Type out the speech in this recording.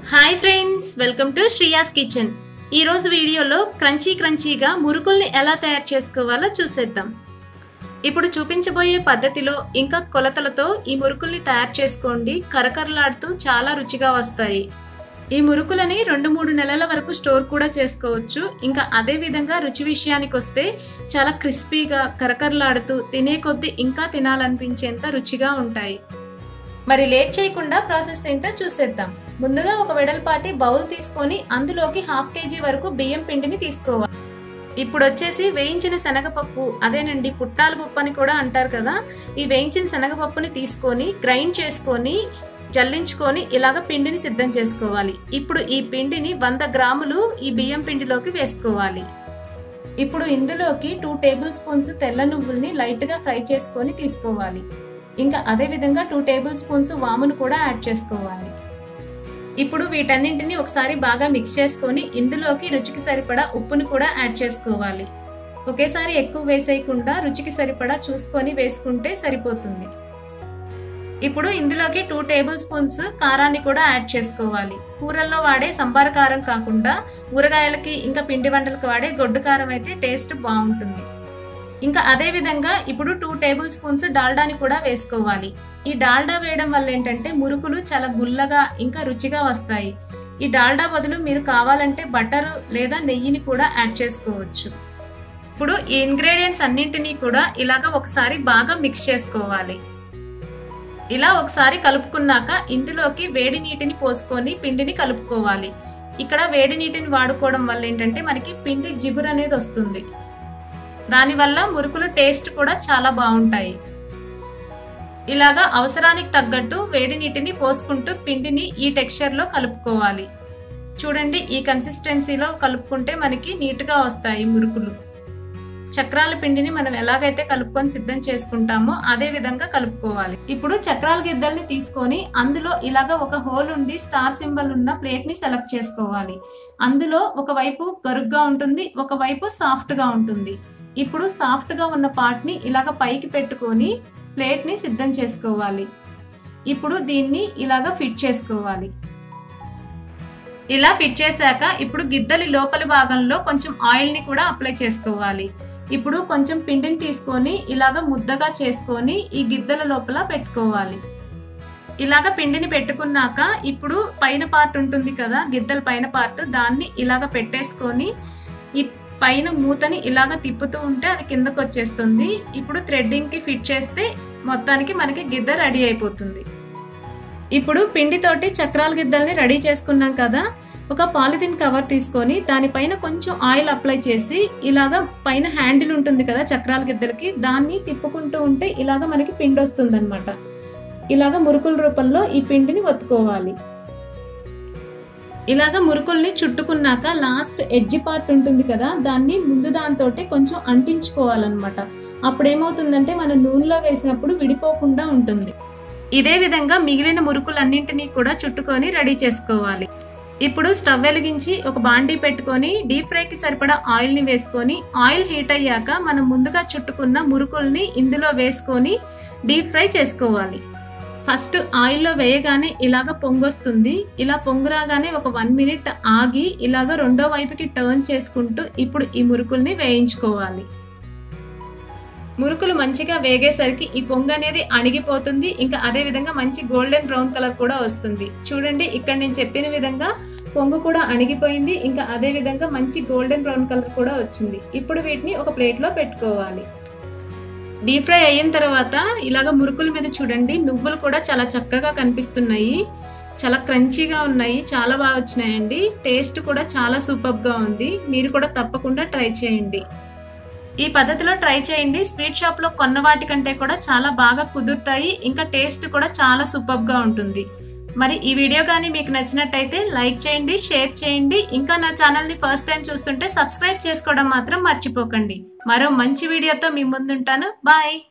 hi friends welcome to Shriya's kitchen ఈరోజు వీడియోలో crunchy క్రంచీగా మురుకుల్ని ఎలా తయారు చేసుకోవాలో చూసేద్దాం ఇప్పుడు చూపించబోయే పద్ధతిలో ఇంకా కొలతలతో ఈ మురుకుల్ని తయారు చేసుకోండి కరకరలాడుతూ చాలా రుచిగా వస్తాయి ఈ మురుకులని రెండు మూడు నెలల వరకు స్టోర్ కూడా చేసుకోవచ్చు ఇంకా అదే విధంగా రుచి విషయానికి వస్తే చాలా క్రిస్పీగా కరకరలాడుతూ తినే కొద్దీ ఇంకా తినాలనిపించేంత రుచిగా ఉంటాయి మరి లేట్ చేయకుండా ప్రాసెస్ ఏంటో చూసేద్దాం ముందుగా ఒక వెడల్పాటి బౌల్ తీసుకొని అందులోకి హాఫ్ కేజీ వరకు బియ్యం పిండిని తీసుకోవాలి ఇప్పుడు వచ్చేసి వేయించిన శనగపప్పు అదేనండి పుట్టాల పప్పు అని కూడా అంటారు కదా ఈ వేయించిన శనగపప్పుని తీసుకొని గ్రైండ్ చేసుకొని జల్లించుకొని ఇలాగ పిండిని సిద్ధం చేసుకోవాలి ఇప్పుడు ఈ పిండిని వంద గ్రాములు ఈ బియ్యం పిండిలోకి వేసుకోవాలి ఇప్పుడు ఇందులోకి టూ టేబుల్ స్పూన్స్ తెల్ల నువ్వుల్ని లైట్గా ఫ్రై చేసుకొని తీసుకోవాలి ఇంకా అదే విధంగా టూ టేబుల్ స్పూన్స్ వామును కూడా యాడ్ చేసుకోవాలి ఇప్పుడు వీటన్నింటిని ఒకసారి బాగా మిక్స్ చేసుకొని ఇందులోకి రుచికి సరిపడా ఉప్పును కూడా యాడ్ చేసుకోవాలి ఒకేసారి ఎక్కువ వేసేయకుండా రుచికి సరిపడా చూసుకొని వేసుకుంటే సరిపోతుంది ఇప్పుడు ఇందులోకి టూ టేబుల్ స్పూన్స్ కారాన్ని కూడా యాడ్ చేసుకోవాలి కూరల్లో వాడే సంబార కారం కాకుండా ఊరగాయలకి ఇంకా పిండి వంటలకు వాడే గొడ్డు కారం అయితే టేస్ట్ బాగుంటుంది ఇంకా అదే విధంగా ఇప్పుడు టూ టేబుల్ స్పూన్స్ డాల్డాని కూడా వేసుకోవాలి ఈ డాల్డా వేయడం వల్ల ఏంటంటే మురుకులు చాలా గుల్లగా ఇంకా రుచిగా వస్తాయి ఈ డాల్డా బదులు మీరు కావాలంటే బటర్ లేదా నెయ్యిని కూడా యాడ్ చేసుకోవచ్చు ఇప్పుడు ఈ ఇంగ్రీడియంట్స్ అన్నింటినీ కూడా ఇలాగ ఒకసారి బాగా మిక్స్ చేసుకోవాలి ఇలా ఒకసారి కలుపుకున్నాక ఇందులోకి వేడి నీటిని పోసుకొని పిండిని కలుపుకోవాలి ఇక్కడ వేడి నీటిని వాడుకోవడం వల్ల ఏంటంటే మనకి పిండి జిగురు అనేది వస్తుంది దానివల్ల మురుకులు టేస్ట్ కూడా చాలా బాగుంటాయి ఇలాగా అవసరానికి తగ్గట్టు వేడి నీటిని పోసుకుంటూ పిండిని ఈ టెక్స్చర్లో కలుపుకోవాలి చూడండి ఈ కన్సిస్టెన్సీలో కలుపుకుంటే మనకి నీట్గా వస్తాయి మురుకులు చక్రాల పిండిని మనం ఎలాగైతే కలుపుకొని సిద్ధం చేసుకుంటామో అదే విధంగా కలుపుకోవాలి ఇప్పుడు చక్రాల గిద్దల్ని తీసుకొని అందులో ఇలాగ ఒక హోల్ ఉండి స్టార్ సింబల్ ఉన్న ప్లేట్ ని సెలెక్ట్ చేసుకోవాలి అందులో ఒకవైపు గరుగ్గా ఉంటుంది ఒకవైపు సాఫ్ట్ గా ఉంటుంది ఇప్పుడు సాఫ్ట్ గా ఉన్న పార్ట్ ని ఇలాగ పైకి పెట్టుకొని ప్లేట్ ని సిద్ధం చేసుకోవాలి ఇప్పుడు దీన్ని ఇలాగ ఫిట్ చేసుకోవాలి ఇలా ఫిట్ చేశాక ఇప్పుడు గిద్దలి లోపలి భాగంలో కొంచెం ఆయిల్ ని కూడా అప్లై చేసుకోవాలి ఇప్పుడు కొంచెం పిండిని తీసుకొని ఇలాగ ముద్దగా చేసుకొని ఈ గిద్దల లోపల పెట్టుకోవాలి ఇలాగ పిండిని పెట్టుకున్నాక ఇప్పుడు పైన పార్ట్ ఉంటుంది కదా గిద్దల పైన పార్ట్ దాన్ని ఇలాగ పెట్టేసుకొని ఈ పైన మూతని ఇలాగ తిప్పుతూ ఉంటే అది కిందకు వచ్చేస్తుంది ఇప్పుడు థ్రెడ్డింగ్కి ఫిట్ చేస్తే మొత్తానికి మనకి గిద్ద రెడీ అయిపోతుంది ఇప్పుడు పిండితోటి చక్రాల గిద్దల్ని రెడీ చేసుకున్నాం కదా ఒక పాలిథిన్ కవర్ తీసుకొని దానిపైన కొంచెం ఆయిల్ అప్లై చేసి ఇలాగ పైన హ్యాండిల్ ఉంటుంది కదా చక్రాల గిద్దలకి దాన్ని తిప్పుకుంటూ ఉంటే ఇలాగ మనకి పిండి వస్తుంది అనమాట ఇలాగ మురుకుల రూపంలో ఈ పిండిని ఒత్తుకోవాలి ఇలాగ మురుకుల్ని చుట్టుకున్నాక లాస్ట్ ఎడ్జి పార్ట్ ఉంటుంది కదా దాన్ని ముందు దాంతో కొంచెం అంటించుకోవాలన్నమాట అప్పుడు ఏమవుతుందంటే మనం నూనెలో వేసినప్పుడు విడిపోకుండా ఉంటుంది ఇదే విధంగా మిగిలిన మురుకులన్నింటినీ కూడా చుట్టుకొని రెడీ చేసుకోవాలి ఇప్పుడు స్టవ్ వెలిగించి ఒక బాండీ పెట్టుకొని డీప్ ఫ్రైకి సరిపడా ఆయిల్ని వేసుకొని ఆయిల్ హీట్ అయ్యాక మనం ముందుగా చుట్టుకున్న మురుకుల్ని ఇందులో వేసుకొని డీప్ ఫ్రై చేసుకోవాలి ఫస్ట్ ఆయిల్లో వేయగానే ఇలాగ పొంగొస్తుంది ఇలా పొంగు రాగానే ఒక వన్ మినిట్ ఆగి ఇలాగ రెండో వైపుకి టర్న్ చేసుకుంటూ ఇప్పుడు ఈ మురుకుల్ని వేయించుకోవాలి మురుకులు మంచిగా వేగేసరికి ఈ పొంగు అనేది అణిగిపోతుంది ఇంకా అదే విధంగా మంచి గోల్డెన్ బ్రౌన్ కలర్ కూడా వస్తుంది చూడండి ఇక్కడ నేను చెప్పిన విధంగా పొంగు కూడా అణిగిపోయింది ఇంకా అదే విధంగా మంచి గోల్డెన్ బ్రౌన్ కలర్ కూడా వచ్చింది ఇప్పుడు వీటిని ఒక ప్లేట్లో పెట్టుకోవాలి డీప్ ఫ్రై అయిన తర్వాత ఇలాగ మురుకుల మీద చూడండి నువ్వులు కూడా చాలా చక్కగా కనిపిస్తున్నాయి చాలా క్రంచీగా ఉన్నాయి చాలా బాగా వచ్చినాయండి టేస్ట్ కూడా చాలా సూపర్గా ఉంది మీరు కూడా తప్పకుండా ట్రై చేయండి ఈ పద్ధతిలో ట్రై చేయండి స్వీట్ షాప్లో కొన్న వాటి కంటే కూడా చాలా బాగా కుదురుతాయి ఇంకా టేస్ట్ కూడా చాలా సూపర్గా ఉంటుంది మరి ఈ వీడియో కానీ మీకు నచ్చినట్టయితే లైక్ చేయండి షేర్ చేయండి ఇంకా నా ఛానల్ని ఫస్ట్ టైం చూస్తుంటే సబ్స్క్రైబ్ చేసుకోవడం మాత్రం మర్చిపోకండి మరో మంచి వీడియోతో మీ ముందుంటాను బాయ్